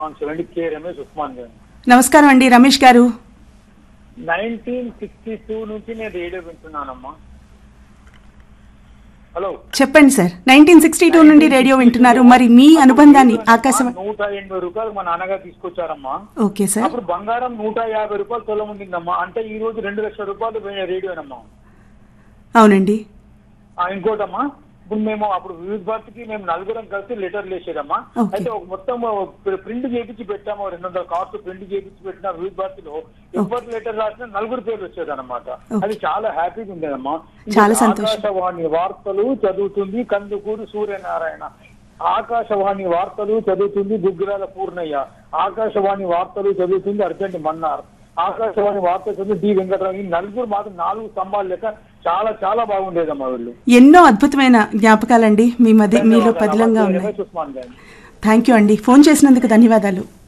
చూడండి కే రమేష్ ఉస్మాన్ గారు నమస్కారం అండి రమేష్ గారు నైన్టీన్ సిక్స్టీ టూ నుంచి నేను రేడియో వింటున్నానమ్మా హలో చెప్పండి సార్ నైన్టీన్ సిక్స్టీ టూ నుండి రేడియో వింటున్నారు మరి మీ అనుబంధాన్ని ఆకాశవాణి నూట ఎనభై రూపాయలు మా నాన్నగారు తీసుకొచ్చారమ్మా ఓకే సార్ అప్పుడు బంగారం నూట యాభై రూపాయలు తొలం ఉండిందమ్మా అంటే ఈ రోజు రెండు లక్షల రూపాయలు పోయిన రేడియోనమ్మా అవునండి ఆ, ఇంకోటమ్మా ఇప్పుడు మేము అప్పుడు వివిధ భారతికి మేము నలుగురం కలిసి లెటర్లు వేసేదమ్మా Okay. అయితే ఒక మొత్తం ప్రింట్ చేపించి పెట్టాము రెండు వందల కార్డ్స్ ప్రింట్ చేపించి పెట్టిన వివిధ భారతిలో ఎవరి లెటర్ రాసినా నలుగురు పేర్లు వచ్చేదన్నమాట అది చాలా హ్యాపీగా ఉండేదమ్మా చాలా సంతోషం. ఆకాశవాణి వార్తలు చదువుతుంది కందుకూరు సూర్యనారాయణ ఆకాశవాణి వార్తలు చదువుతుంది గుగ్గిరాల పూర్ణయ్య ఆకాశవాణి వార్తలు చదువుతుంది అర్జెంట్ మన్నార్ ఆకాశవాణి వార్తలు చదువు డి వెంకటరావు ఈ నలుగురు మాత్రం నాలుగు స్తంభాలు లెక్క చాలా చాలా బాగుండేదమ్మా వీళ్ళు ఎన్నో అద్భుతమైన జ్ఞాపకాలండి మీ మధ్య మీలో పదిలంగా ఉన్నాయి రమేష్ ఉస్మాన్ గారు థ్యాంక్ యూ అండి ఫోన్ చేసినందుకు ధన్యవాదాలు